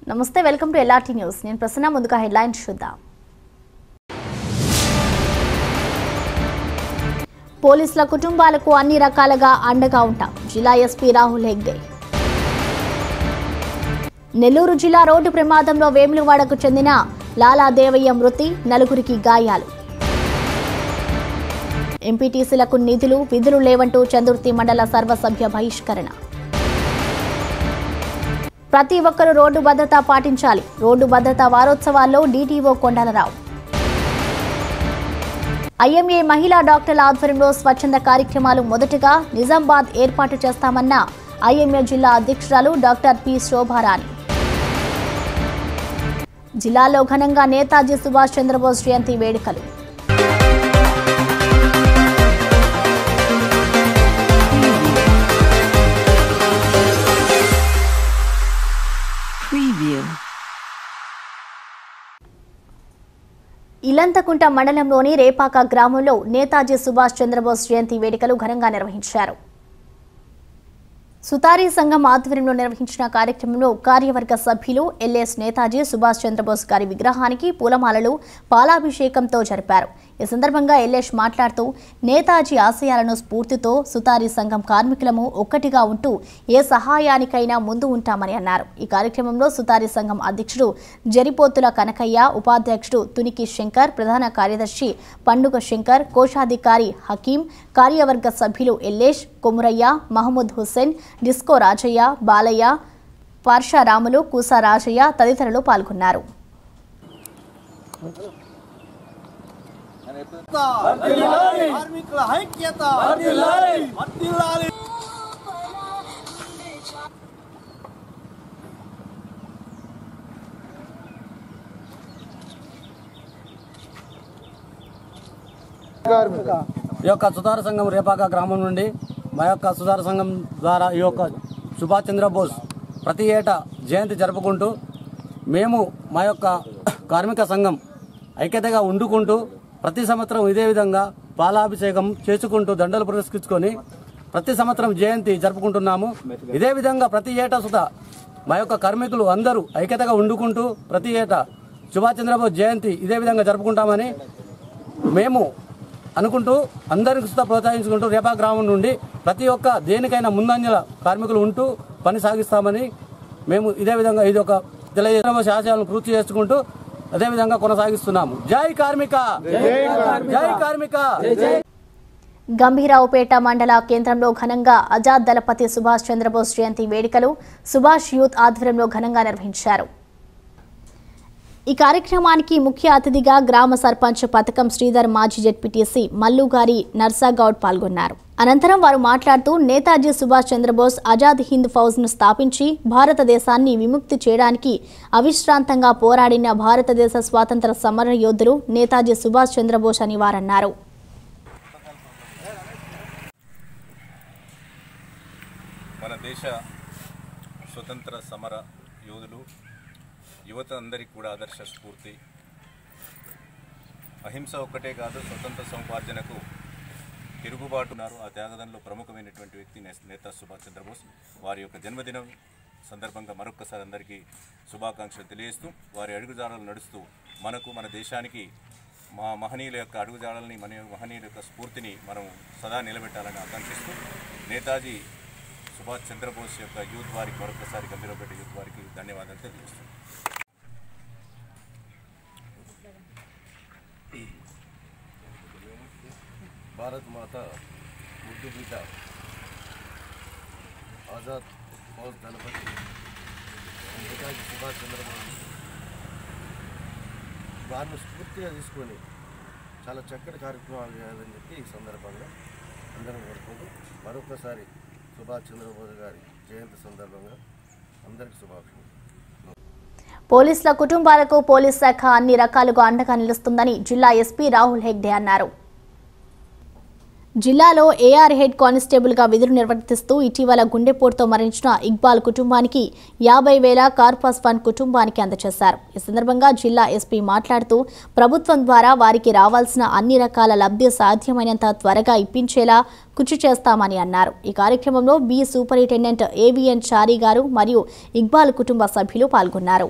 నమస్తే welcome to LRT news నేను ప్రసన్న ముందుగా హెడ్లైన్స్ చూద్దాం పోలీసుల కుటుంబాలకు అన్ని రకాలుగా అండగా ఉంటాం జిల్లా ఎస్పీ రాహుల్ హెగ్డే నెల్లూరు జిల్లా రోడ్డు ప్రమాదంలో వేములవాడకు చెందిన లాలాదేవయ్య మృతి నలుగురికి గాయాలు ఎంపీటీసీలకు నిధులు విధులు లేవంటూ చందుర్తి మండల సర్వసభ్య బహిష్కరణ ప్రతి ఒక్కరూ రోడ్డు భద్రత పాటించాలి రోడ్డు భద్రతా వారోత్సవాల్లో డీటీఓ కొండలరావు ఐఎంఏ మహిళా డాక్టర్ల ఆధ్వర్యంలో స్వచ్ఛంద కార్యక్రమాలు మొదటగా నిజామాబాద్ ఏర్పాటు చేస్తామన్న ఐఎంఏ జిల్లా అధ్యక్షురాలు డాక్టర్ పి శోభారాణి జిల్లాలో ఘనంగా నేతాజీ సుభాష్ చంద్రబోస్ జయంతి వేడుకలు Preview. ఇలంతకుంట మండలంలోని రేపాక గ్రామంలో నేతాజీ సుభాష్ చంద్రబోస్ జయంతి వేడుకలు ఘనంగా నిర్వహించారు సుతారీ సంఘం ఆధ్వర్యంలో నిర్వహించిన కార్యక్రమంలో కార్యవర్గ సభ్యులు ఎల్ఎస్ నేతాజీ సుభాష్ చంద్రబోస్ గారి విగ్రహానికి పూలమాలలు పాలాభిషేకంతో జరిపారు ఈ సందర్భంగా ఎల్ఎస్ మాట్లాడుతూ నేతాజీ ఆశయాలను స్ఫూర్తితో సుతారీ సంఘం కార్మికులము ఒక్కటిగా ఉంటూ ఏ సహాయానికైనా ముందు ఉంటామని అన్నారు ఈ కార్యక్రమంలో సుతారీ సంఘం అధ్యక్షుడు జరిపోతుల కనకయ్య ఉపాధ్యక్షుడు తునికి శంకర్ ప్రధాన కార్యదర్శి పండుగ శంకర్ కోశాధికారి హకీం కార్యవర్గ సభ్యులు ఎల్లేష్ కొమురయ్య మహమూద్ హుస్సేన్ డిస్కో రాజయ్య బాలయ్య పార్షారాములు కూసా రాజయ్య తదితరులు పాల్గొన్నారు కార్మికుల ఐక్యత వర్ధిల్లాలి ఈ యొక్క సుధార సంఘం రేపాక గ్రామం నుండి మా యొక్క సుధార సంఘం ద్వారా ఈ యొక్క సుభాష్ చంద్రబోస్ ప్రతి ఏటా జయంతి జరుపుకుంటూ మేము మా యొక్క కార్మిక సంఘం ఐక్యతగా ఉండుకుంటూ ప్రతి సంవత్సరం ఇదే విధంగా పాలాభిషేకం చేసుకుంటూ దండలు పురస్కరించుకొని ప్రతి సంవత్సరం జయంతి జరుపుకుంటున్నాము ఇదే విధంగా ప్రతి ఏటా సుధా మా యొక్క కార్మికులు అందరూ ఐక్యతగా ఉండుకుంటూ ప్రతి ఏటా సుభాష్ చంద్రబోస్ జయంతి ఇదే విధంగా జరుపుకుంటామని మేము అనుకుంటూ అందరికి సుతా ప్రోత్సహించుకుంటూ రేపా గ్రామం నుండి ప్రతి ఒక్క దేనికైనా ముందంజల కార్మికులు ఉంటూ పని సాగిస్తామని మేము ఇదే విధంగా ఇది ఒక తెలియజేసిన ఆశయాలను పూర్తి చేసుకుంటూ అదే విధంగా కొనసాగిస్తున్నాము జై కార్మిక జై కార్మిక గంభీరావుపేట మండల కేంద్రంలో ఘనంగా ఆజాద్ దళపతి సుభాష్ చంద్రబోస్ జయంతి వేడుకలు సుభాష్ యూత్ ఆధ్వర్యంలో ఘనంగా నిర్వహించారు ఈ కార్యక్రమానికి ముఖ్య అతిథిగా గ్రామ సర్పంచ్ పథకం శ్రీధర్ మాజీ జెడ్పీటీసీ మల్లుగారి నర్సాగౌడ్ పాల్గొన్నారు అనంతరం వారు మాట్లాడుతూ నేతాజీ సుభాష్ చంద్రబోస్ ఆజాద్ హింద్ ఫౌజ్ను స్థాపించి భారతదేశాన్ని విముక్తి చేయడానికి అవిశ్రాంతంగా పోరాడిన భారతదేశ స్వాతంత్ర సమర యోధులు నేతాజీ సుభాష్ చంద్రబోస్ అని వారన్నారు మన దేశ స్వతంత్ర సమర యోధులు యువత అందరికీ కూడా ఆదర్శ స్ఫూర్తి అహింస ఒక్కటే కాదు స్వతంత్ర సముపార్జనకు తిరుగుబాటున్నారు ఆ త్యాగదంలో ప్రముఖమైనటువంటి వ్యక్తి నే- నేతా సుభాష్ చంద్రబోస్ వారి యొక్క జన్మదినం సందర్భంగా మరొక్కసారి అందరికీ శుభాకాంక్షలు తెలియజేస్తూ వారి అడుగుజాడలు నడుస్తూ మనకు మన దేశానికి మా మహనీయుల యొక్క అడుగుజాడల్ని మన మహనీయుల యొక్క స్ఫూర్తిని మనం సదా నిలబెట్టాలని ఆకాంక్షిస్తూ నేతాజీ సుభాష్ చంద్రబోస్ యొక్క యూత్ వారికి మరొకసారి గంభీరపేట యూత్ వారికి ధన్యవాదాలు తెలియజేస్తున్నాను భారత్ మాత ముద్దు బిడ్డ ఆజాద్ ఫౌజ్ దళపతి నేతాజీ సుభాష్ చంద్రబోస్ వారిని స్ఫూర్తిగా తీసుకొని చాలా చక్కటి కార్యక్రమాలు చేయాలని చెప్పి ఈ సందర్భంగా అందరం కోరుకుంటూ మరొకసారి సుభాష్ చంద్రబోస్ గారి జయంతి సందర్భంగా అందరికీ శుభాకాంక్షలు పోలీసుల కుటుంబాలకు పోలీస్ శాఖ అన్ని రకాలుగా అండగా నిలుస్తుందని జిల్లా ఎస్పీ రాహుల్ హెగ్డే అన్నారు జిల్లాలో ఏఆర్ హెడ్ కానిస్టేబుల్గా విధులు నిర్వర్తిస్తూ ఇటీవల గుండెపోటుతో మరణించిన ఇక్బాల్ కుటుంబానికి యాభై వేల కార్పాస్ ఫండ్ కుటుంబానికి అందజేశారు ఈ సందర్భంగా జిల్లా ఎస్పీ మాట్లాడుతూ ప్రభుత్వం ద్వారా వారికి రావాల్సిన అన్ని రకాల లబ్ధి సాధ్యమైనంత త్వరగా ఇప్పించేలా కృషి చేస్తామని అన్నారు ఈ కార్యక్రమంలో బి సూపరింటెండెంట్ ఏవిఎన్ చారీ గారు మరియు ఇక్బాల్ కుటుంబ సభ్యులు పాల్గొన్నారు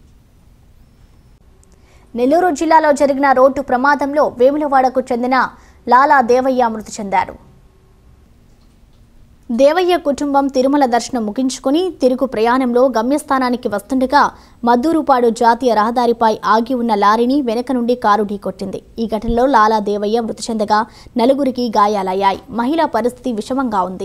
నెల్లూరు జిల్లాలో జరిగిన రోడ్డు ప్రమాదంలో వేములవాడకు చెందిన లాలా దేవయ్య మృతి చెందారు దేవయ్య కుటుంబం తిరుమల దర్శనం ముగించుకుని తిరుగు ప్రయాణంలో గమ్యస్థానానికి వస్తుండగా మద్దూరుపాడు జాతీయ రహదారిపై ఆగి ఉన్న లారీని వెనక నుండి కారు ఢీకొట్టింది ఈ ఘటనలో లాలా దేవయ్య మృతి చెందగా నలుగురికి గాయాలయ్యాయి మహిళ పరిస్థితి విషమంగా ఉంది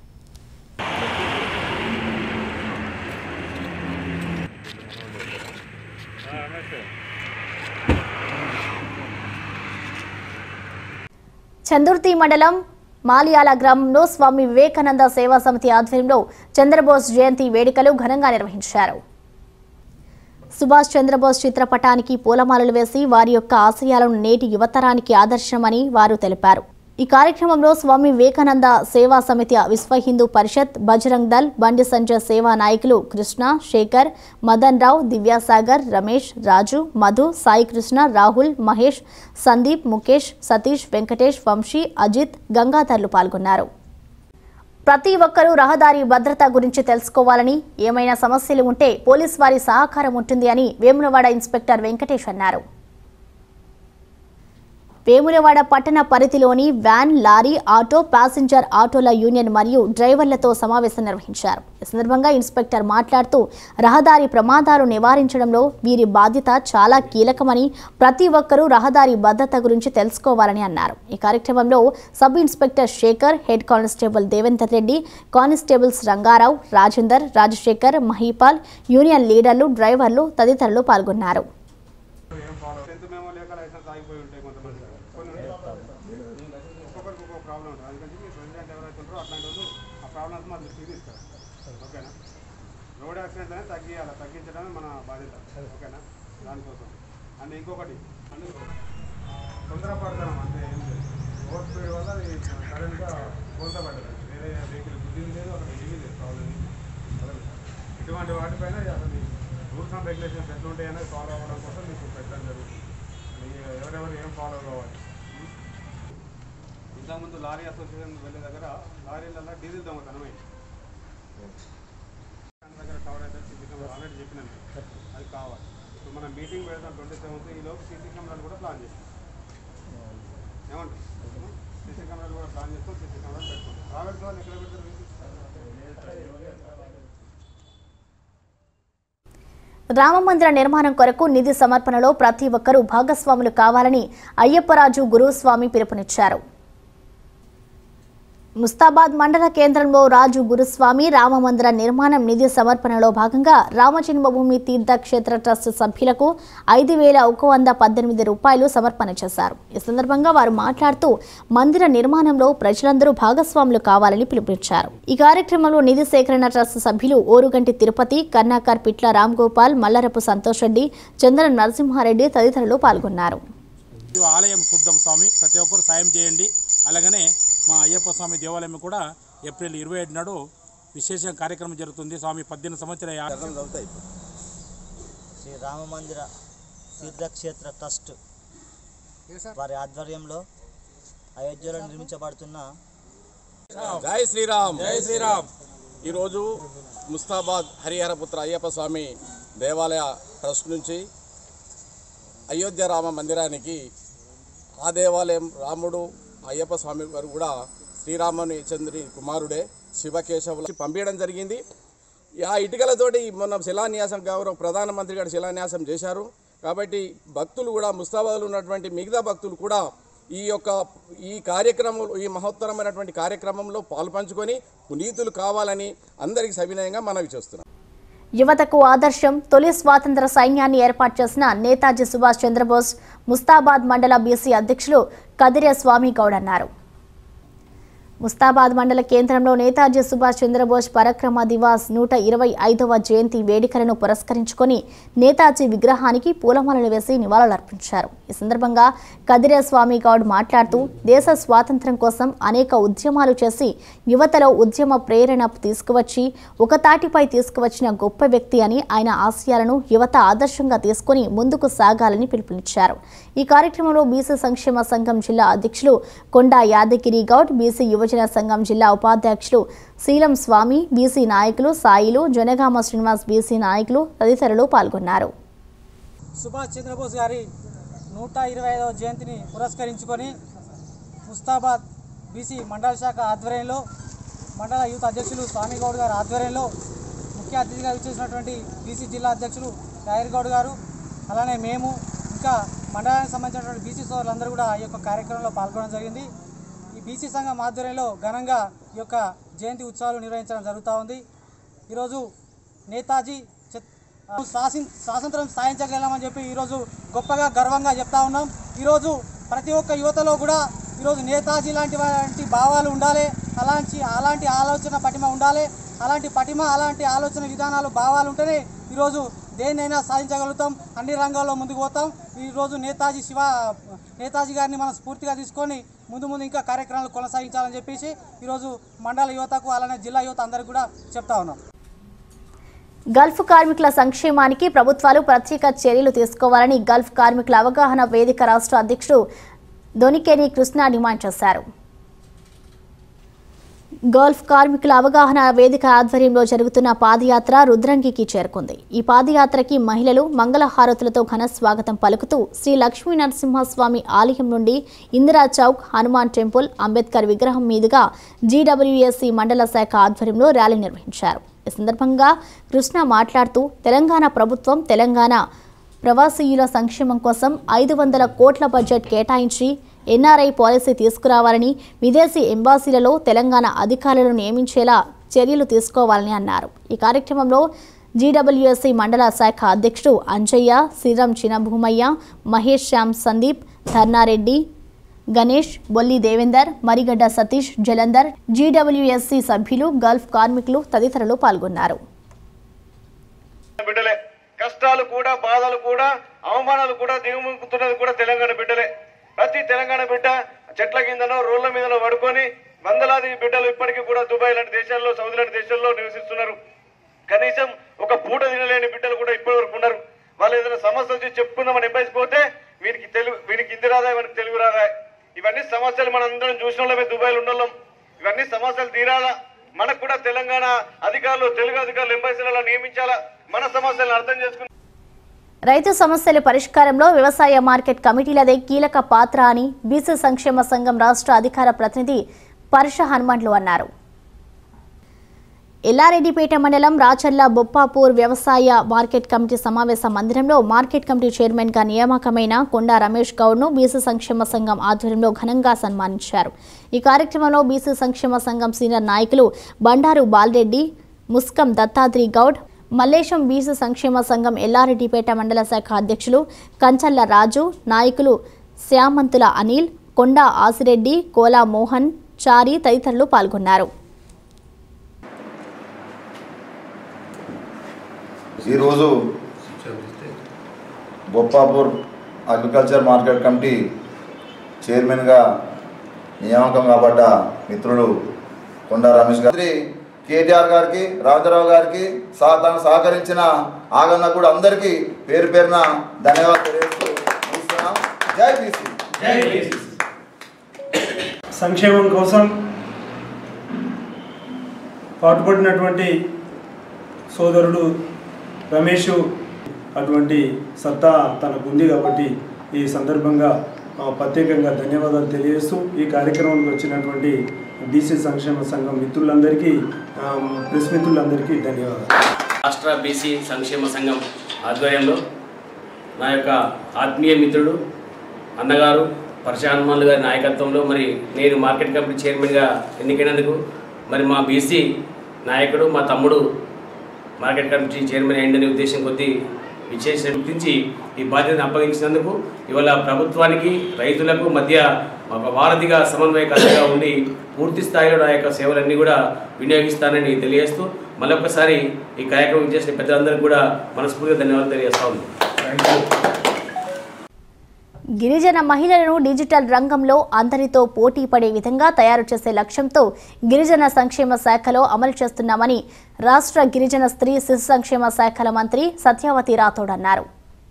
చందుర్తి మండలం మాలియాల గ్రామంలో స్వామి వివేకానంద సేవా సమితి ఆధ్వర్యంలో చంద్రబోస్ జయంతి వేడుకలు ఘనంగా నిర్వహించారు సుభాష్ చంద్రబోస్ చిత్రపటానికి పూలమాలలు వేసి వారి యొక్క ఆశయాలను నేటి యువతరానికి ఆదర్శమని వారు తెలిపారు ఈ కార్యక్రమంలో స్వామి వివేకానంద సేవా సమితి విశ్వ హిందూ పరిషత్ బజరంగ్ దల్ బండి సంజయ్ సేవా నాయకులు కృష్ణ శేఖర్ మదన్ రావు దివ్యాసాగర్ రమేష్ రాజు మధు సాయి కృష్ణ రాహుల్ మహేష్ సందీప్ ముఖేష్ సతీష్ వెంకటేష్ వంశీ అజిత్ గంగాధర్లు పాల్గొన్నారు ప్రతి ఒక్కరూ రహదారి భద్రత గురించి తెలుసుకోవాలని ఏమైనా సమస్యలు ఉంటే పోలీస్ వారి సహకారం ఉంటుంది అని వేములవాడ ఇన్స్పెక్టర్ వెంకటేష్ అన్నారు వేములవాడ పట్టణ పరిధిలోని వ్యాన్ లారీ ఆటో ప్యాసింజర్ ఆటోల యూనియన్ మరియు డ్రైవర్లతో సమావేశం నిర్వహించారు ఈ సందర్భంగా ఇన్స్పెక్టర్ మాట్లాడుతూ రహదారి ప్రమాదాలు నివారించడంలో వీరి బాధ్యత చాలా కీలకమని ప్రతి ఒక్కరూ రహదారి భద్రత గురించి తెలుసుకోవాలని అన్నారు ఈ కార్యక్రమంలో sub inspector Shekar head constable Devender Reddy constables Rangarao Rajender Rajasekhar Mahipal union లీడర్లు డ్రైవర్లు తదితరులు పాల్గొన్నారు టెన్త్ మేము లేక లైసెన్స్ ఆగిపోయి ఉంటాయి కొంతమంది కొన్ని ఉంటాయి. ఒక్కొక్కరికి ఒక్కొక్క ప్రాబ్లం ఉంటుంది అందుకని మీ ప్రెసిడెంట్ ఎవరైతే ఉంటారో అట్లాంటి వాళ్ళు ఆ ప్రాబ్లమ్స్ మా దృష్టికి తీసుకురా ఓకేనా రోడ్ యాక్సిడెంట్ అనేది తగ్గియాలి తగ్గించడమే మన బాధ్యత ఓకేనా దానికోసం అండ్ ఇంకొకటి అంటే తొందరపడతాం అంటే ఏం లేదు ఓవర్ స్పీడ్ వల్ల అది సడన్గా కోల్తపడ్డది వేరే వెహికల్ గుద్దింది లేదు అక్కడ ఏమీ లేదు ప్రాబ్లం ఇటువంటి వాటిపైన అసలు రూల్స్ అండ్ రెగ్యులేషన్స్ ఎట్లా ఉంటాయి అనేది ఫాలో అవ్వడం కోసం మీకు పెట్టడం జరుగుతుంది మీ ఎవరెవరు ఏం ఫాలో కావాలి ఇంతకుముందు లారీ అసోసియేషన్ వెళ్ళే దగ్గర లారీలలో డీజిల్ దొంగతనమైంది దాని దగ్గర కవర్ అయితే సీసీ కెమెరా ఆల్రెడీ చెప్పినాను అది కావాలి ఇప్పుడు మనం మీటింగ్ పెడతాం ట్వంటీ సెవెంత్ ఈ లోపు సీసీ కెమెరాలు కూడా ప్లాన్ చేస్తాం ఏమంటారు సీసీ కెమెరాలు కూడా ప్లాన్ చేస్తాం సీసీ కెమెరాలు పెడతాం ట్రావెల్స్ వాళ్ళు ఎక్కడ పెడతారు రామ మందిర నిర్మాణం కొరకు నిధి సమర్పణలో ప్రతి ఒక్కరూ భాగస్వాములు కావాలని అయ్యప్పరాజు గురుస్వామి పిలుపునిచ్చారు ముస్తాబాద్ మండల కేంద్రంలో రాజు గురుస్వామి రామమందిర నిర్మాణం నిధి సమర్పణలో భాగంగా రామజన్మభూమి తీర్థక్షేత్ర ట్రస్ట్ సభ్యులకు ఐదు వేల ఒక వంద పద్దెనిమిది రూపాయలు సమర్పణ చేశారు ఈ సందర్భంగా వారు మాట్లాడుతూ మందిర నిర్మాణంలో ప్రజలందరూ భాగస్వాములు కావాలని పిలుపునిచ్చారు ఈ కార్యక్రమంలో నిధి సేకరణ ట్రస్ట్ సభ్యులు ఓరుగంటి తిరుపతి కర్ణాకర్ పిట్ల రామ్ గోపాల్ మల్లరపు సంతోష్ రెడ్డి చంద్ర నరసింహారెడ్డి తదితరులు పాల్గొన్నారు ఈ ఆలయం చూద్దాం స్వామి ప్రతి ఒక్కరు సాయం చేయండి అలాగనే మా అయ్యప్ప స్వామి దేవాలయం కూడా ఏప్రిల్ ఇరవై ఏడు నాడు విశేష కార్యక్రమం జరుగుతుంది స్వామి పద్దెనిమిది సంవత్సరాల యా- శ్రీ రామమందిర తీర్థక్షేత్ర ట్రస్ట్ వారి ఆధ్వర్యంలో అయోధ్యలో నిర్మించబడుతున్న జై శ్రీరామ్ జై శ్రీరామ్ ఈరోజు ముస్తాబాద్ హరిహరపుత్ర అయ్యప్ప స్వామి దేవాలయ ట్రస్ట్ నుంచి అయోధ్య రామ మందిరానికి ఆ దేవాలయం రాముడు అయ్యప్ప స్వామి వారు కూడా శ్రీరాముని చంద్రుని కుమారుడే శివకేశవులు పంపించడం జరిగింది ఆ ఇటుకలతోటి మొన్న శిలాన్యాసం గౌరవ ప్రధానమంత్రి గారు శిలాన్యాసం చేశారు కాబట్టి భక్తులు కూడా ముస్తాబాద్లో ఉన్నటువంటి మిగతా భక్తులు కూడా ఈ యొక్క ఈ కార్యక్రమంలో ఈ మహోత్తరమైనటువంటి కార్యక్రమంలో పాల్పంచుకొని పునీతులు కావాలని అందరికీ సవినయంగా మనవి చేస్తున్నాం యువతకు ఆదర్శం తొలి స్వాతంత్ర సైన్యాన్ని ఏర్పాటు చేసిన నేతాజీ సుభాష్ చంద్రబోస్ ముస్తాబాద్ మండల బీసీ అధ్యక్షులు కదిరే స్వామి గౌడ్ అన్నారు ముస్తాబాద్ మండల కేంద్రంలో నేతాజీ సుభాష్ చంద్రబోస్ పరక్రమ దివాస్ నూట ఇరవై ఐదవ జయంతి వేడుకలను పురస్కరించుకొని నేతాజీ విగ్రహానికి పూలమాలలు వేసి నివాళులర్పించారు ఈ సందర్భంగా కదిరే స్వామి గౌడ్ మాట్లాడుతూ దేశ స్వాతంత్ర్యం కోసం అనేక ఉద్యమాలు చేసి యువతలో ఉద్యమ ప్రేరణ తీసుకువచ్చి ఒక తాటిపై తీసుకువచ్చిన గొప్ప వ్యక్తి అని ఆయన ఆశయాలను యువత ఆదర్శంగా తీసుకుని ముందుకు సాగాలని పిలుపునిచ్చారు ఈ కార్యక్రమంలో బీసీ సంక్షేమ సంఘం జిల్లా అధ్యక్షులు కొండా యాదగిరి గౌడ్ బీసీ యువజన సంఘం జిల్లా ఉపాధ్యక్షులు శీలం స్వామి బీసీ నాయకులు సాయిలు జనగామ శ్రీనివాస్ బీసీ నాయకులు తదితరులు పాల్గొన్నారు సుభాష్ చంద్రబోస్ గారి నూట ఇరవై ఐదవ జయంతిని పురస్కరించుకొని ముస్తాబాద్ బీసీ మండల శాఖ ఆధ్వర్యంలో మండల యూత్ అధ్యక్షులు స్వామి గౌడ్ గారి ఆధ్వర్యంలో ముఖ్య అతిథిగా విచ్చేసినటువంటి బీసీ జిల్లా అధ్యక్షులు టైర్ గౌడ్ గారు అలానే మేము ఇంకా మండలానికి సంబంధించినటువంటి బీసీ సోదరులందరూ కూడా ఈ యొక్క కార్యక్రమంలో పాల్గొనడం జరిగింది ఈ బీసీ సంఘం ఆధ్వర్యంలో ఘనంగా ఈ యొక్క జయంతి ఉత్సవాలు నిర్వహించడం జరుగుతూ ఉంది ఈరోజు నేతాజీ చెత్- ఆ, స్వాసం స్వాతంత్రం సాధించగలమని చెప్పి ఈరోజు గొప్పగా గర్వంగా చెప్తా ఉన్నాం ఈరోజు ప్రతి ఒక్క యువతలో కూడా ఈరోజు నేతాజీ లాంటి వాటి భావాలు ఉండాలి అలాంటి అలాంటి ఆలోచన పటిమ ఉండాలి అలాంటి పటిమ అలాంటి ఆలోచన విధానాలు భావాలు ఉంటేనే ఈరోజు దేన్నైనా సాధించగలుగుతాం అన్ని రంగాల్లో ముందుకు పోతాం ఈరోజు నేతాజీ శివ నేతాజీ గారిని మనం స్ఫూర్తిగా తీసుకొని ముందు ముందు ఇంకా కార్యక్రమాలు కొనసాగించాలని చెప్పేసి ఈరోజు మండల యువతకు అలానే జిల్లా యువత అందరికీ కూడా చెప్తా ఉన్నాం గల్ఫ్ కార్మికుల సంక్షేమానికి ప్రభుత్వాలు ప్రత్యేక చర్యలు తీసుకోవాలని గల్ఫ్ కార్మికుల అవగాహన వేదిక రాష్ట్ర అధ్యక్షుడు దొనికేని కృష్ణ డిమాండ్ చేశారు గల్ఫ్ కార్మికుల అవగాహన వేదిక ఆధ్వర్యంలో జరుగుతున్న పాదయాత్ర రుద్రంగికి చేరుకుంది ఈ పాదయాత్రకి మహిళలు మంగళహారతులతో ఘన స్వాగతం పలుకుతూ శ్రీ లక్ష్మీ నరసింహస్వామి ఆలయం నుండి ఇందిరా చౌక్ హనుమాన్ టెంపుల్ అంబేద్కర్ విగ్రహం మీదుగా జీడబ్ల్యూఎస్సీ మండల శాఖ ఆధ్వర్యంలో ర్యాలీ నిర్వహించారు ఈ సందర్భంగా కృష్ణ మాట్లాడుతూ తెలంగాణ ప్రభుత్వం తెలంగాణ ప్రవాసీయుల సంక్షేమం కోసం ఐదు వందల కోట్ల బడ్జెట్ కేటాయించి ఎన్ఆర్ఐ పాలసీ తీసుకురావాలని విదేశీ ఎంబాసీలలో తెలంగాణ అధికారులను నియమించేలా చర్యలు తీసుకోవాలని అన్నారు ఈ కార్యక్రమంలో జీడబ్ల్యూఎస్సీ మండల శాఖ అధ్యక్షుడు అంజయ్య శ్రీరామ్ చినభూమయ్య మహేష్ శ్యామ్ సందీప్ ధర్నారెడ్డి గణేష్ బొల్లి దేవేందర్ మరిగడ్డ సతీష్ జలంధర్ జీడబ్ల్యూఎస్సీ సభ్యులు గల్ఫ్ కార్మికులు తదితరులు పాల్గొన్నారు బిడ్డలే కష్టాలు కూడా బాధలు కూడా అవమానాలు కూడా దిగుముకుతున్నది కూడా తెలంగాణ బిడ్డలే ప్రతి తెలంగాణ బిడ్డ చెట్ల కిందనో రోడ్ల మీదనో పడుకొని వందలాది బిడ్డలు ఇప్పటికీ కూడా దుబాయ్ లాంటి దేశాల్లో సౌదీ లాంటి దేశాల్లో నివసిస్తున్నారు కనీసం ఒక పూట తినలేని బిడ్డలు కూడా ఇప్పటి వరకు ఉన్నారు వాళ్ళు ఏదైనా సమస్య వచ్చి చెప్పుకుందామని ఎంపైసిపోతే వీరికి తెలుగు వీరికి హిందీ రాదా వీరికి తెలుగు రాదా ఇవన్నీ సమస్యలు మనం అందరం చూసిన వాళ్ళమే దుబాయ్లో ఉండోళ్ళం ఇవన్నీ సమస్యలు తీరాలా మనకు కూడా తెలంగాణ అధికారులు తెలుగు అధికారులు ఎంబసీలలో నియమించాలా మన సమస్యలను అర్థం చేసుకుని రైతు సమస్యల పరిష్కారంలో వ్యవసాయ మార్కెట్ కమిటీలదే కీలక పాత్ర అని బీసీ సంక్షేమ సంఘం రాష్ట్ర అధికార ప్రతినిధి పర్ష హనుమంట్లు అన్నారు ఎల్లారెడ్డిపేట మండలం రాచర్ల బొప్పాపూర్ వ్యవసాయ మార్కెట్ కమిటీ సమావేశ మందిరంలో మార్కెట్ కమిటీ చైర్మన్ గా నియామకమైన కొండా రమేష్ గౌడ్ను బీసీ సంక్షేమ సంఘం ఆధ్వర్యంలో ఘనంగా సన్మానించారు ఈ కార్యక్రమంలో బీసీ సంక్షేమ సంఘం సీనియర్ నాయకులు బండారు బాలరెడ్డి ముస్కం దత్తాత్రి గౌడ్ మల్లేశం బీసీ సంక్షేమ సంఘం ఎల్లారెడ్డిపేట మండల శాఖ అధ్యక్షులు కంచల్ల రాజు నాయకులు శ్యామంతుల అనిల్ కొండా ఆసిరెడ్డి కోలా మోహన్ చారి తదితరులు పాల్గొన్నారు ఈరోజు బొప్పాపూర్ అగ్రికల్చర్ మార్కెట్ కమిటీ చైర్మన్గా నియామకం కాబట్ట మిత్రుడు కొండా రమేష్ గారి కేటీఆర్ గారికి రాజారావు గారికి సహ తను సహకరించిన ఆగన్న కూడా అందరికీ పేరు పేరున ధన్యవాదాలు తెలియజేస్తూ ముగిస్తున్నాం. జై బీసీ సంక్షేమం కోసం పాటుపడినటువంటి సోదరుడు రమేష్ అటువంటి సత్తా తనకు ఉంది కాబట్టి ఈ సందర్భంగా ఆ, ప్రత్యేకంగా ధన్యవాదాలు తెలియజేస్తూ ఈ కార్యక్రమానికి వచ్చినటువంటి బీసీ సంక్షేమ సంఘం మిత్రులందరికీ ఆ, ప్రెస్ మిత్రులందరికీ ధన్యవాదాలు రాష్ట్ర బీసీ సంక్షేమ సంఘం ఆధ్వర్యంలో నా యొక్క ఆత్మీయ మిత్రుడు అన్నగారు పరశ హనుమాన్లు గారి నాయకత్వంలో మరి నేను మార్కెట్ కమిటీ చైర్మన్గా ఎన్నికైనందుకు మరి మా బీసీ నాయకుడు మా తమ్ముడు మార్కెట్ కమిటీ చైర్మన్ అయిందనే ఉద్దేశం కొద్దీ విశేష గుర్తించి ఈ బాధ్యతను అప్పగించినందుకు ఇవాళ ప్రభుత్వానికి రైతులకు మధ్య ఒక వారధిగా సమన్వయకర్తగా ఉండి పూర్తి స్థాయిలో నా యొక్క సేవలన్నీ కూడా వినియోగిస్తానని తెలియజేస్తూ మళ్ళొకసారి ఈ కార్యక్రమం చేసిన పెద్దలందరికీ కూడా మనస్ఫూర్తిగా ధన్యవాదాలు తెలియజేస్తా ఉంది గిరిజన మహిళలను డిజిటల్ రంగంలో అందరితో పోటీ పడే విధంగా తయారు చేసే లక్ష్యంతో గిరిజన సంక్షేమ శాఖలో అమలు చేస్తున్నామని రాష్ట్ర గిరిజన స్త్రీ శిశు సంక్షేమ శాఖల మంత్రి సత్యవతి రాథోడ్ అన్నారు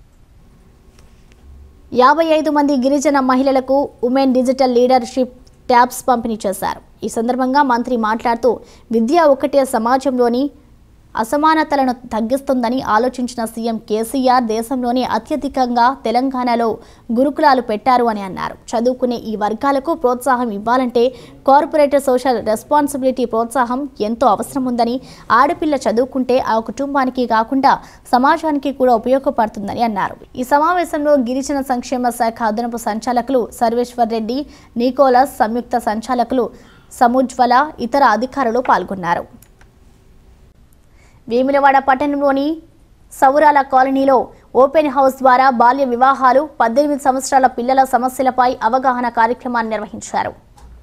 యాభై ఐదు మంది గిరిజన మహిళలకు ఉమెన్ డిజిటల్ లీడర్షిప్ ట్యాబ్స్ పంపిణీ చేశారు ఈ సందర్భంగా మంత్రి మాట్లాడుతూ విద్య ఒక్కటే సమాజంలోని అసమానతలను తగ్గిస్తుందని ఆలోచించిన సీఎం కేసీఆర్ దేశంలోనే అత్యధికంగా తెలంగాణలో గురుకులాలు పెట్టారు అని అన్నారు చదువుకునే ఈ వర్గాలకు ప్రోత్సాహం ఇవ్వాలంటే కార్పొరేట్ సోషల్ రెస్పాన్సిబిలిటీ ప్రోత్సాహం ఎంతో అవసరం ఉందని ఆడపిల్ల చదువుకుంటే ఆ కుటుంబానికి కాకుండా సమాజానికి కూడా ఉపయోగపడుతుందని అన్నారు ఈ సమావేశంలో గిరిజన సంక్షేమ శాఖ అదనపు సంచాలకులు సర్వేశ్వర్ రెడ్డి నికోలస్ సంయుక్త సంచాలకులు సముజ్వల ఇతర అధికారులు పాల్గొన్నారు వేములవాడ పట్టణంలోని సౌరాల కాలనీలో ఓపెన్ హౌస్ ద్వారా బాల్య వివాహాలు పద్దెనిమిది సంవత్సరాల పిల్లల సమస్యలపై అవగాహన కార్యక్రమాన్ని నిర్వహించారు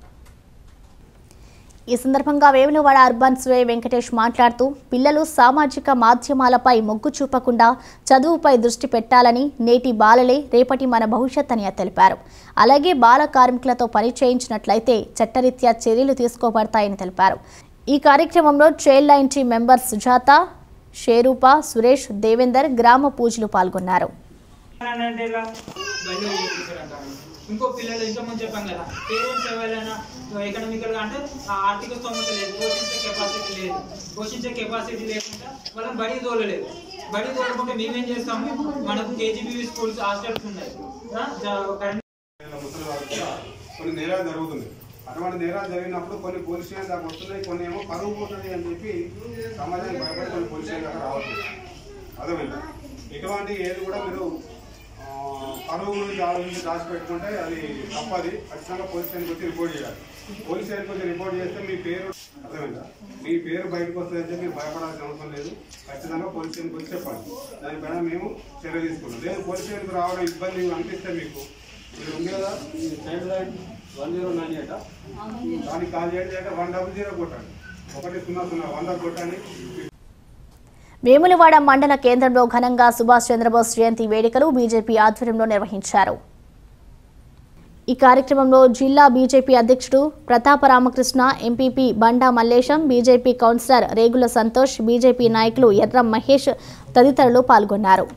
ఈ సందర్భంగా వేములవాడ అర్బన్ స్వే వెంకటేష్ మాట్లాడుతూ పిల్లలు సామాజిక మాధ్యమాలపై మొగ్గు చూపకుండా చదువుపై దృష్టి పెట్టాలని నేటి బాలలే రేపటి మన భవిష్యత్ అని తెలిపారు అలాగే బాల కార్మికులతో పని చేయించినట్లయితే చట్టరీత్యా చర్యలు తీసుకోబడతాయని తెలిపారు ఈ కార్యక్రమంలో child line team member Sujatha Sheroopa Suresh Devender గ్రామ పూజలు పాల్గొన్నారు అంటే ఇలా బయట చేపిస్తారంటారు ఇంకో పిల్లలు ఇంతకుముందు చెప్పాం కదా పేరెంట్స్ ఎవరైనా ఎకనామికల్ గా అంటే ఆ ఆర్థిక స్తోమత లేదు పోషించే కెపాసిటీ లేదు పోషించే కెపాసిటీ లేకుండా వాళ్ళని బడి తోలలేదు బడి తోలకుంటే మేమేం చేస్తాము మనకు కేజీబీవీ స్కూల్స్ హాస్టల్స్ ఉన్నాయి ఆ, జ- కరెంట్ ముసలి వారికి కూడా కొన్ని నేరాలు జరుగుతుంది అటువంటి నేరాలు జరిగినప్పుడు కొన్ని పోలీస్ స్టేషన్ దాకా వస్తున్నాయి కొన్ని ఏమో కరువు పోతుంది అని చెప్పి సమాజానికి భయపడి కొన్ని పోలీస్ స్టేషన్ దాకా రావట్లేదు అర్థమైందా ఇటువంటి ఏది కూడా మీరు ఆ, కరువు గురించి ఆలోచించి దాచిపెట్టుకుంటే అది తప్పది ఖచ్చితంగా పోలీస్ స్టేషన్కి వచ్చి రిపోర్ట్ చేయాలి పోలీస్ స్టేషన్కి వచ్చి రిపోర్ట్ చేస్తే మీ పేరు అర్థమైందా మీ పేరు బయటకు వస్తుందని చెప్పి మీరు భయపడాల్సిన అవసరం లేదు ఖచ్చితంగా పోలీస్ స్టేషన్కి వచ్చి చెప్పాలి దానిపైన మేము చర్య తీసుకుంటాం లేదు పోలీస్ స్టేషన్కి రావడం ఇబ్బంది అనిపిస్తే మీకు మీరు ఉంది కదా ఈ child line one zero nine eight దానికి కాల్ చేయండి అంటే వన్ డబుల్ జీరో కొట్టండి ఒకటి సున్నా సున్నా వంద కొట్టండి వేములవాడ మండల కేంద్రంలో ఘనంగా సుభాష్ చంద్రబోస్ జయంతి వేడుకలు బీజేపీ ఆధ్వర్యంలో నిర్వహించారు ఈ కార్యక్రమంలో జిల్లా బీజేపీ అధ్యక్షుడు Prathapa Ramakrishna MPP Banda Mallesham BJP councillor Regula Santosh BJP నాయకులు ఎర్రం మహేష్ తదితరులు పాల్గొన్నారు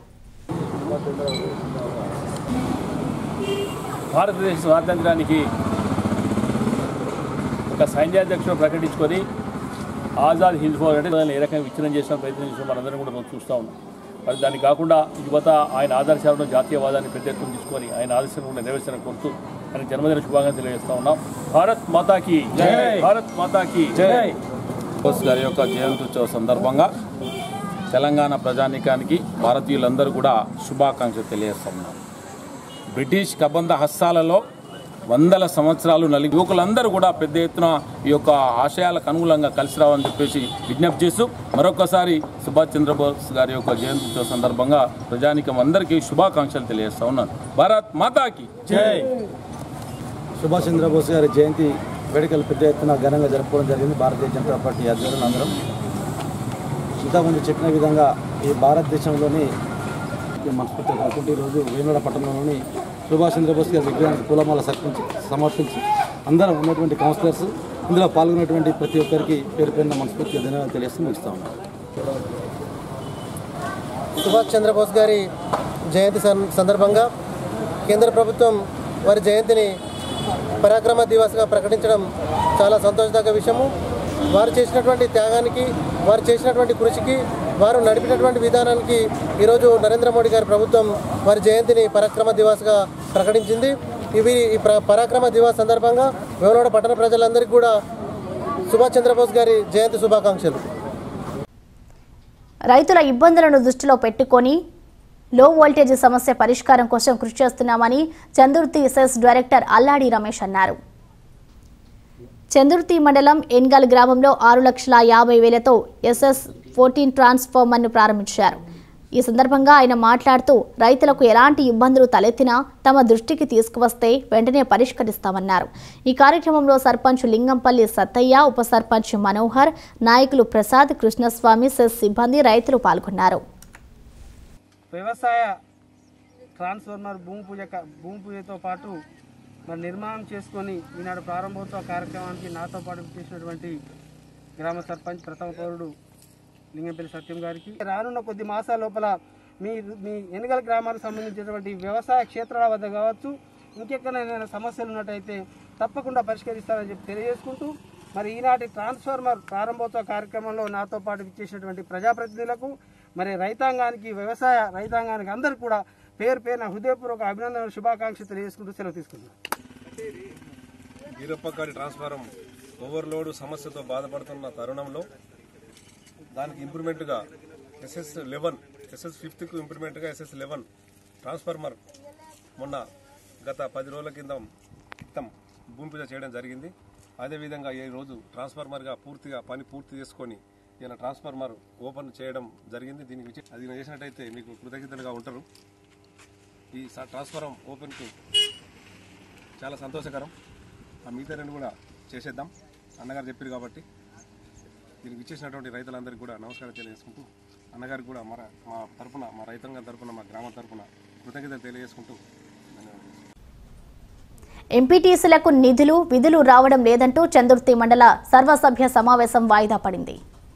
భారతదేశ స్వాతంత్రానికి ఒక సైన్యాధ్యక్షుడు ప్రకటించుకొని ఆజాద్ హింద్ ఫోర్ అంటే దాన్ని ఏ రకంగా విచ్ఛిన్నం చేసిన ప్రయత్నం చేసిన మనందరం కూడా మనం చూస్తూ ఉన్నాం మరి దాన్ని కాకుండా యువత ఆయన ఆదర్శాలను జాతీయవాదాన్ని పెద్ద ఎత్తున తీసుకొని ఆయన ఆదర్శాలను కూడా నెరవేర్చిన కోరుతూ ఆయన జన్మదిన శుభాకాంక్షలు తెలియజేస్తా ఉన్నాం భారత్ మాతాకి జై భారత్ మాతాకి జై బోస్ గారి యొక్క జయంత్యుత్సవ సందర్భంగా తెలంగాణ ప్రజానీకానికి భారతీయులందరూ కూడా శుభాకాంక్షలు తెలియజేస్తున్నారు బ్రిటిష్ కబంధ హస్తాలలో వందల సంవత్సరాలు నలిగి యువకులందరూ కూడా పెద్ద ఎత్తున ఈ యొక్క ఆశయాలకు అనుగుణంగా కలిసి రావాలని చెప్పేసి విజ్ఞప్తి చేస్తూ మరొకసారి సుభాష్ చంద్రబోస్ గారి యొక్క జయంత్యుత్సవ సందర్భంగా ప్రజానీకం అందరికీ శుభాకాంక్షలు తెలియజేస్తా ఉన్నాను భారత్ మాతాకి జై సుభాష్ చంద్రబోస్ గారి జయంతి వేడుకలు పెద్ద ఎత్తున ఘనంగా జరుపుకోవడం జరిగింది భారతీయ జనతా పార్టీ ఆధ్వర్యంలో అందరం ఇంతకుముందు చెప్పిన విధంగా ఈ భారతదేశంలోని మనస్ఫూర్తిగా కాకుండా ఈరోజు వేములవాడ పట్టణంలోని సుభాష్ చంద్రబోస్ గారి విగ్రహానికి పూలమాల సమర్పించి సమర్పించి అందరం ఉన్నటువంటి కౌన్సిలర్స్ ఇందులో పాల్గొన్నటువంటి ప్రతి ఒక్కరికి పేరు పేరున మనస్ఫూర్తిగా ధన్యవాదాలు తెలియజేస్తూ ముగిస్తా ఉన్నాం సుభాష్ చంద్రబోస్ గారి జయంతి సం- సందర్భంగా కేంద్ర ప్రభుత్వం వారి జయంతిని పరాక్రమ దివస్గా ప్రకటించడం చాలా సంతోషదగ్గ విషయము వారు చేసినటువంటి త్యాగానికి వారు చేసినటువంటి కృషికి వారు నడిపినటువంటి విధానానికి ఈరోజు నరేంద్ర మోడీ గారి ప్రభుత్వం వారి జయంతిని పరాక్రమ దివస్గా ప్రకటించింది ఇవి ఈ ప్ర- పరాక్రమ దివస్ సందర్భంగా వేమలవాడ పట్టణ ప్రజలందరికీ కూడా సుభాష్ చంద్రబోస్ గారి జయంతి శుభాకాంక్షలు రైతుల ఇబ్బందులను దృష్టిలో పెట్టుకొని లో వోల్టేజ్ సమస్య పరిష్కారం కోసం కృషి చేస్తున్నామని చందుర్తి సెస్ డైరెక్టర్ అల్లాడి రమేష్ అన్నారు చందుర్తి మండలం ఎన్గల్ గ్రామంలో ఆరు లక్షల యాభై వేలతో ఎస్ఎస్ ఫోర్టీన్ ట్రాన్స్ఫార్మర్ను ప్రారంభించారు ఈ సందర్భంగా ఆయన మాట్లాడుతూ రైతులకు ఎలాంటి ఇబ్బందులు తలెత్తినా తమ దృష్టికి తీసుకువస్తే వెంటనే పరిష్కరిస్తామన్నారు ఈ కార్యక్రమంలో సర్పంచ్ లింగంపల్లి సత్తయ్య ఉప సర్పంచ్ మనోహర్ నాయకులు ప్రసాద్ కృష్ణస్వామి సెస్ సిబ్బంది రైతులు పాల్గొన్నారు వ్యవసాయ ట్రాన్స్ఫార్మర్ భూమి పూజ క- భూమి పూజతో పాటు మరి నిర్మాణం చేసుకొని ఈనాడు ప్రారంభోత్సవ కార్యక్రమానికి నాతో పాటు చేసినటువంటి గ్రామ సర్పంచ్ ప్రథమ పౌరుడు లింగంపల్లి సత్యం గారికి రానున్న కొద్ది మాసాల లోపల మీ మీ ఎన్నికల గ్రామాలకు సంబంధించినటువంటి వ్యవసాయ క్షేత్రాల వద్ద కావచ్చు ఇంకెక్కడైనా సమస్యలు ఉన్నట్టయితే తప్పకుండా పరిష్కరిస్తారని చెప్పి తెలియజేసుకుంటూ మరి ఈనాటి ట్రాన్స్ఫార్మర్ ప్రారంభోత్సవ కార్యక్రమంలో నాతో పాటు ఇచ్చేసినటువంటి ప్రజాప్రతినిధులకు మరి రైతాంగానికి వ్యవసాయ రైతాంగానికి అందరికీ కూడా పేరు పేరున హృదయపూర్వక అభినందనలు శుభాకాంక్షలు తెలియజేసుకుంటూ సెలవు తీసుకుంటున్నాను వీరప్పకారి ట్రాన్స్ఫారం ఓవర్లోడ్ సమస్యతో బాధపడుతున్న తరుణంలో దానికి ఇంప్రూవ్మెంట్గా ఎస్ఎస్ లెవెన్ ఎస్ఎస్ ఫిఫ్త్కు ఇంప్రూవ్మెంట్గా ఎస్ఎస్ లెవెన్ ట్రాన్స్ఫార్మర్ మొన్న గత పది రోజుల కింద క్రితం భూమి పూజ చేయడం జరిగింది అదేవిధంగా ఈ రోజు ట్రాన్స్ఫార్మర్గా పూర్తిగా పని పూర్తి చేసుకొని ఈయన ట్రాన్స్ఫార్మర్ ఓపెన్ చేయడం జరిగింది దీనికి విచే- అది చేసినట్టయితే మీకు కృతజ్ఞతలుగా ఉంటారు ఈ స- ట్రాన్స్ఫారం ఓపెన్కు చాలా సంతోషకరం ఆ మిగతా రెండు కూడా చేసేద్దాం అన్నగారు చెప్పారు కాబట్టి దీనికి ఇచ్చేసినటువంటి రైతులందరికీ కూడా నమస్కారం తెలియజేసుకుంటూ అన్నగారికి కూడా మన మా తరపున మా రైతాంగం తరపున మా గ్రామం తరపున కృతజ్ఞతలు తెలియజేసుకుంటూ ధన్యవాదాలు ఎంపీటీసీలకు నిధులు విధులు రావడం లేదంటూ చందుర్తి మండల సర్వసభ్య సమావేశం వాయిదా పడింది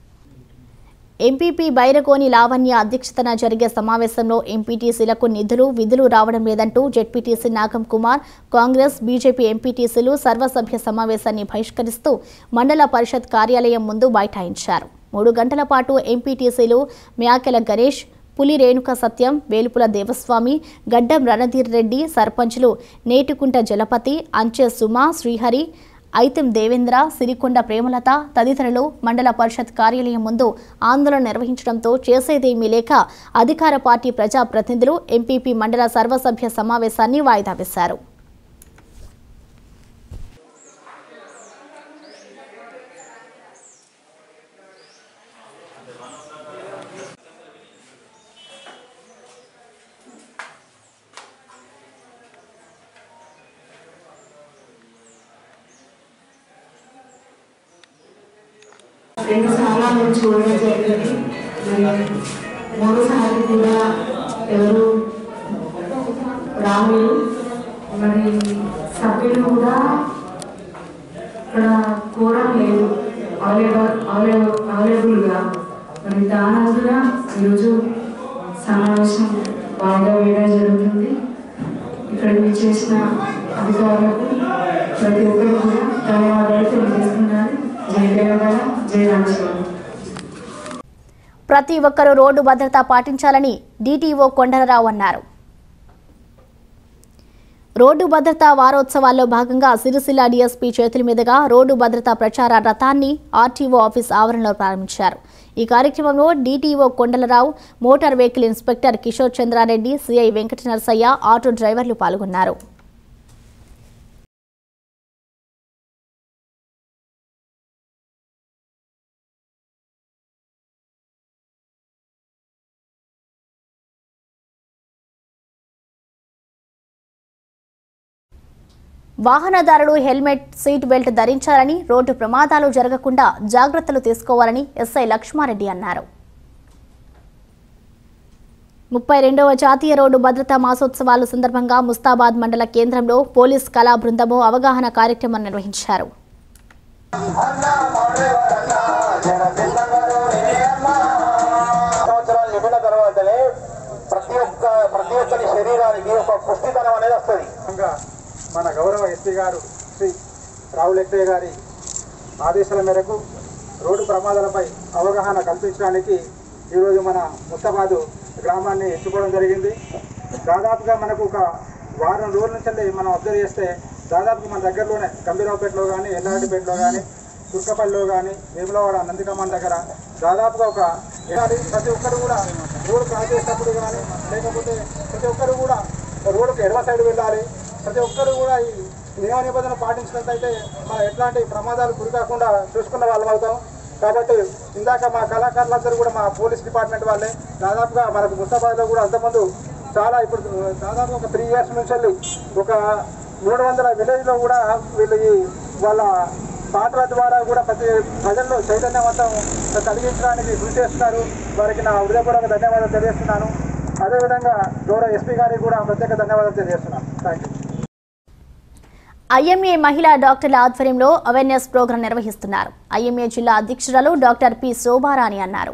ఎంపీపీ బైరగోని లావణ్య అధ్యక్షతన జరిగే సమావేశంలో ఎంపీటీసీలకు నిధులు విధులు రావడం లేదంటూ జెడ్పీటీసీ నాగం కుమార్ కాంగ్రెస్ బీజేపీ ఎంపీటీసీలు సర్వసభ్య సమావేశాన్ని బహిష్కరిస్తూ మండల పరిషత్ కార్యాలయం ముందు బైఠాయించారు మూడు గంటల పాటు ఎంపీటీసీలు మ్యాకెల గణేష్ పులి రేణుక సత్యం వేలుపుల దేవస్వామి గడ్డం రణధీర్ రెడ్డి సర్పంచ్లు నేటికుంట జలపతి అంచె సుమ శ్రీహరి ఐతం దేవేంద్ర సిరికొండ ప్రేమలత తదితరులు మండల పరిషత్ కార్యాలయం ముందు ఆందోళన నిర్వహించడంతో చేసేదేమీ లేక అధికార పార్టీ ప్రజాప్రతినిధులు ఎంపీపీ మండల సర్వసభ్య సమావేశాన్ని వాయిదా వేశారు రెండు సార్లు నుంచి చూడడం జరిగింది మరి మూడోసారి కూడా ఎవరు రాలేదు మరి సభ్యులు కూడా ఇక్కడ కోరం లేదు అవైలబుల్ అవైలబుల్ అవైలబుల్గా మరి దానందున ఈరోజు సమావేశం వాయిదా వేయడం జరుగుతుంది ఇక్కడ మీరు చేసిన అధికారులకు ప్రతి ఒక్కరు కూడా ధన్యవాదాలు తెలియజేస్తున్నారు జై దేవగల జై రామస్వామి ప్రతి ఒక్కరూ రోడ్డు భద్రత పాటించాలని డీటీఓ కొండలరావు అన్నారు రోడ్డు భద్రతా వారోత్సవాల్లో భాగంగా సిరిసిల్ల డీఎస్పీ చేతుల మీదుగా రోడ్డు భద్రతా ప్రచార రథాన్ని ఆర్టీఓ ఆఫీస్ ఆవరణలో ప్రారంభించారు ఈ కార్యక్రమంలో DTO Kondalarao motor vehicle inspector Kishore Chandrareddy CI Venkata Narasaiah auto డ్రైవర్లు పాల్గొన్నారు వాహనదారులు హెల్మెట్ సీట్ బెల్ట్ ధరించాలని రోడ్డు ప్రమాదాలు జరగకుండా జాగ్రత్తలు తీసుకోవాలని ఎస్ఐ లక్ష్మారెడ్డి అన్నారు ముప్పై రెండవ జాతీయ రోడ్డు భద్రతా మాసోత్సవాల సందర్భంగా ముస్తాబాద్ మండల కేంద్రంలో పోలీస్ కళా బృందము అవగాహన కార్యక్రమం నిర్వహించారు సంవత్సరాలు నిండిన తర్వాతనే ప్రతి ఒక్క ప్రతి ఒక్కరి శరీరానికి ఒక పుష్టితనం అనేది వస్తుంది ఇంకా మన గౌరవ ఎస్పీ గారు శ్రీ రాహుల్ ఎక్టే గారి ఆదేశాల మేరకు రోడ్డు ప్రమాదాలపై అవగాహన కల్పించడానికి ఈరోజు మన ముస్తాబాదు గ్రామాన్ని ఎంచుకోవడం జరిగింది దాదాపుగా మనకు ఒక వారం రోజుల నుంచి మనం అబ్జర్వ్ చేస్తే దాదాపుగా మన దగ్గరలోనే గంభీరావుపేటలో కానీ ఎల్లారెడ్డిపేటలో కానీ తుర్కపల్లిలో కానీ వేములవాడ నందికమాన్ దగ్గర దాదాపుగా ఒక ఏడాది ప్రతి ఒక్కరు కూడా రోడ్డు క్రాస్ చేసేటప్పుడు కానీ లేకపోతే ప్రతి ఒక్కరు కూడా రోడ్డుకు ఎడమ సైడ్ వెళ్ళాలి ప్రతి ఒక్కరు కూడా ఈ నియమ నిబంధనలు పాటించినట్లయితే మనం ఎట్లాంటి ప్రమాదాలు గురి కాకుండా చూసుకున్న వాళ్ళం అవుతాం కాబట్టి ఇందాక మా కళాకారులందరూ కూడా మా పోలీస్ డిపార్ట్మెంట్ వాళ్ళే దాదాపుగా మనకు ముస్తాబాద్లో కూడా అంతకుముందు చాలా ఇప్పుడు దాదాపు ఒక త్రీ ఇయర్స్ నుంచి వెళ్ళి ఒక మూడు వందల విలేజ్లో కూడా వీళ్ళు ఈ వాళ్ళ పాటల ద్వారా కూడా ప్రతి ప్రజల్లో చైతన్యవంతం కలిగించడానికి కృషి చేస్తున్నారు వారికి నా హృదయపూర్వక ధన్యవాదాలు తెలియజేస్తున్నాను అదేవిధంగా గౌరవ ఎస్పీ గారికి కూడా ప్రత్యేక ధన్యవాదాలు తెలియజేస్తున్నాను థ్యాంక్ యూ ఐఎంఏ మహిళా డాక్టర్ల ఆధ్వర్యంలో అవేర్నెస్ ప్రోగ్రాం నిర్వహిస్తున్నారు ఐఎంఏ జిల్లా అధ్యక్షురాలు డాక్టర్ పి శోభారాణి అన్నారు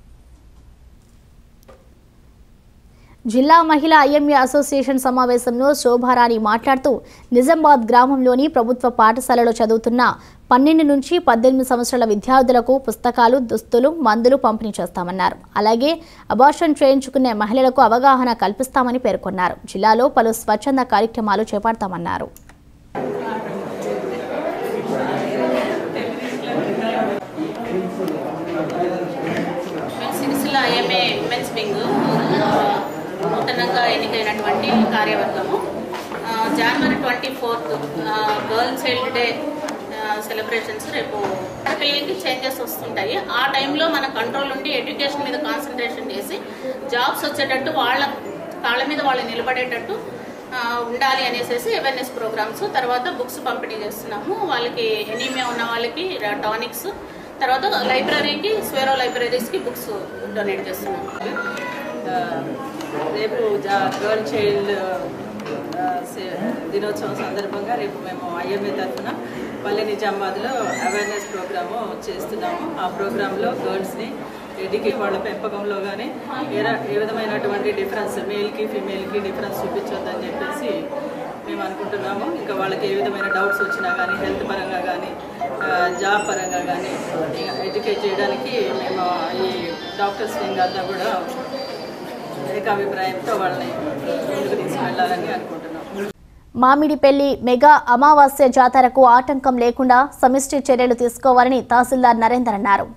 జిల్లా మహిళా ఐఎంఏ అసోసియేషన్ సమావేశంలో శోభారాణి మాట్లాడుతూ నిజామాబాద్ గ్రామంలోని ప్రభుత్వ పాఠశాలలో చదువుతున్న పన్నెండు నుంచి పద్దెనిమిది సంవత్సరాల విద్యార్థులకు పుస్తకాలు దుస్తులు మందులు పంపిణీ చేస్తామన్నారు అలాగే అబార్షన్ చేయించుకునే మహిళలకు అవగాహన కల్పిస్తామని పేర్కొన్నారు జిల్లాలో పలు స్వచ్ఛంద కార్యక్రమాలు చేపడతామన్నారు సిరిసిల్ల ఐఎంఏ ఉమెన్స్ వింగ్ నూతనంగా ఎన్నికైనటువంటి కార్యవర్గము ఆ, January twenty fourth girl child day celebrations రేపు పిల్లలకి చేంజెస్ వస్తుంటాయి ఆ టైంలో మన కంట్రోల్ ఉండి ఎడ్యుకేషన్ మీద కాన్సన్ట్రేషన్ చేసి జాబ్స్ వచ్చేటట్టు వాళ్ళ కాళ్ళ మీద వాళ్ళు నిలబడేటట్టు ఆ, ఉండాలి అనేసి అవేర్నెస్ ప్రోగ్రామ్స్ తర్వాత బుక్స్ పంపిణీ చేస్తున్నాము వాళ్ళకి ఎనీమియా ఉన్న వాళ్ళకి టానిక్స్ తర్వాత లైబ్రరీకి స్వేరో లైబ్రరీస్కి బుక్స్ డొనేట్ చేస్తున్నాము ఆ, రేపు జా- గర్ల్ చైల్డ్ ఆ, సే- దినోత్సవం సందర్భంగా రేపు మేము ఐఎంఏ తరఫున పల్లె నిజామాబాద్లో అవేర్నెస్ ప్రోగ్రాము చేస్తున్నాము ఆ ప్రోగ్రాంలో గర్ల్స్ని ఎదిగి వాళ్ళ పెంపకంలో కానీ ఏ ర- ఏ విధమైనటువంటి డిఫరెన్స్ మేల్కి ఫీమేల్కి డిఫరెన్స్ చూపించొద్దని చెప్పేసి మేము అనుకుంటున్నాము ఇంకా వాళ్ళకి ఏ విధమైన డౌట్స్ వచ్చినా కానీ హెల్త్ పరంగా కానీ జాబ్ పరంగా కానీ ఎడ్యుకేట్ చేయడానికి మేము ఈ డాక్టర్స్ వింగ్ అంతా కూడా ఏకాభిప్రాయంతో వాళ్ళని ముందుకు తీసుకెళ్లాలని అనుకుంటున్నాం మామిడిపెల్లి మెగా అమావాస్య జాతరకు ఆటంకం లేకుండా సమిష్టి చర్యలు తీసుకోవాలని తహసీల్దార్ నరేందర్ అన్నారు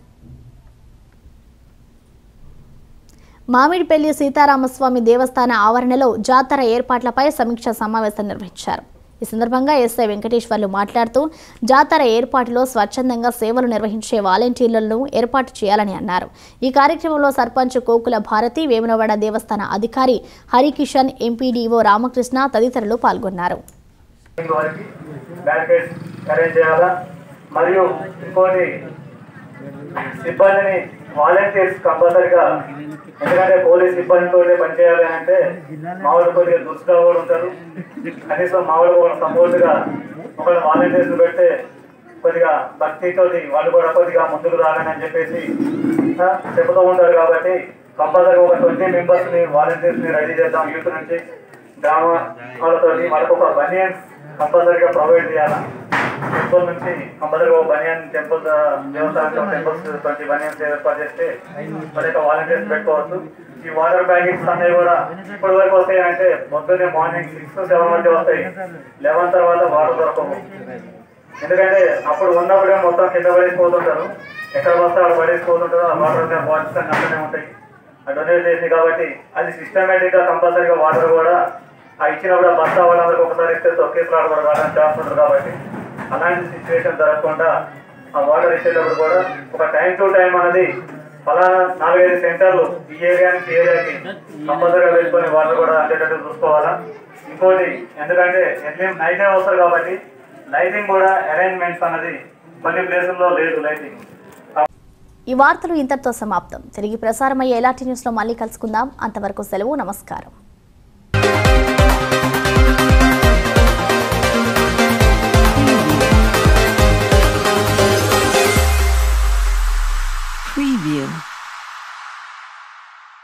మామిడిపెల్లి సీతారామస్వామి దేవస్థాన ఆవరణలో జాతర ఏర్పాట్లపై సమీక్ష సమావేశం నిర్వహించారు ఈ సందర్భంగా ఎస్ఐ వెంకటేశ్వర్లు మాట్లాడుతూ జాతర ఏర్పాటులో స్వచ్ఛందంగా సేవలు నిర్వహించే వాలంటీర్లను ఏర్పాటు చేయాలని అన్నారు ఈ కార్యక్రమంలో సర్పంచ్ కోకుల భారతి వేములవాడ దేవస్థాన అధికారి హరికిషన్ ఎంపీడీఓ రామకృష్ణ తదితరులు పాల్గొన్నారు వారికి బ్యారికేడ్స్ అరేంజ్ చేయాలా మరియు ఇంకోటి సిబ్బందిని వాలంటీర్స్ కంపల్సరిగా ఎందుకంటే పోలీస్ సిబ్బందితో పనిచేయాలి అని అంటే మామూలు కొద్దిగా దుస్తుగా కూడా ఉంటారు కనీసం మామూలు కూడా సపోర్ట్గా ఒక వాలంటీర్స్ పెడితే కొద్దిగా భక్తితోటి వాళ్ళు కూడా కొద్దిగా ముందుకు రాలని అని చెప్పేసి ఆ, చెబుతూ ఉంటారు కాబట్టి కంపల్సరీ ఒక ట్వంటీ మెంబర్స్ ని వాలంటీర్స్ ని రెడీ చేద్దాం యూత్ నుంచి గ్రామ వాళ్ళతోటి వాళ్ళకు ఒక బనియన్స్ కంపల్సరీగా ప్రొవైడ్ చేయాలి టెంపుల్ నుంచి కంపల్సరీ ఒక బనియన్ టెంపుల్ దేవస్థానం టెంపుల్స్ ట్వంటీ బనియన్స్ ఏర్పాటు చేస్తే వాళ్ళ యొక్క వాలంటీర్స్ పెట్టుకోవచ్చు ఈ వాటర్ ప్యాకెట్స్ అన్నీ కూడా ఇప్పటి వరకు వస్తాయి అంటే పొద్దున్నే మార్నింగ్ సిక్స్ సెవెన్ మధ్య వస్తాయి లెవెన్ తర్వాత వాటర్ దొరకవు ఎందుకంటే అప్పుడు ఉన్నప్పుడే మొత్తం కింద పడేసిపోతుంటారు ఎక్కడ వస్తే అక్కడ పడేసిపోతుంటారు ఆ వాటర్ బాటిల్స్ అన్ని అక్కడే ఉంటాయి ఆ డొనేట్ చేసి కాబట్టి అది సిస్టమేటిక్ గా కంపల్సరీగా వాటర్ కూడా ఆ ఇచ్చినప్పుడు ఆ బస్తా వాళ్ళందరికీ ఒకసారి ఇస్తే తొక్కేసి రావడం కూడా రావడానికి ఛాన్స్ ఉంటుంది కాబట్టి అలాంటి సిచ్యువేషన్ జరగకుండా ఆ వాటర్ ఇచ్చేటప్పుడు కూడా ఒక టైం టు టైం అనేది ఫలానా నాలుగైదు సెంటర్లు ఈ ఏరియా నుంచి ఈ ఏరియాకి కంపల్సరీగా పెట్టుకొని వాటర్ కూడా అందేటట్టు చూసుకోవాలా ఇంకోటి ఎందుకంటే ఎర్లీ నైటే వస్తారు కాబట్టి లైటింగ్ కూడా అరేంజ్మెంట్స్ అన్నది కొన్ని ప్లేసుల్లో లేదు లైటింగ్ ఈ వార్తలు ఇంతటితో సమాప్తం తిరిగి ప్రసారమయ్యే ఎలాంటి న్యూస్లో మళ్ళీ కలుసుకుందాం అంతవరకు సెలవు నమస్కారం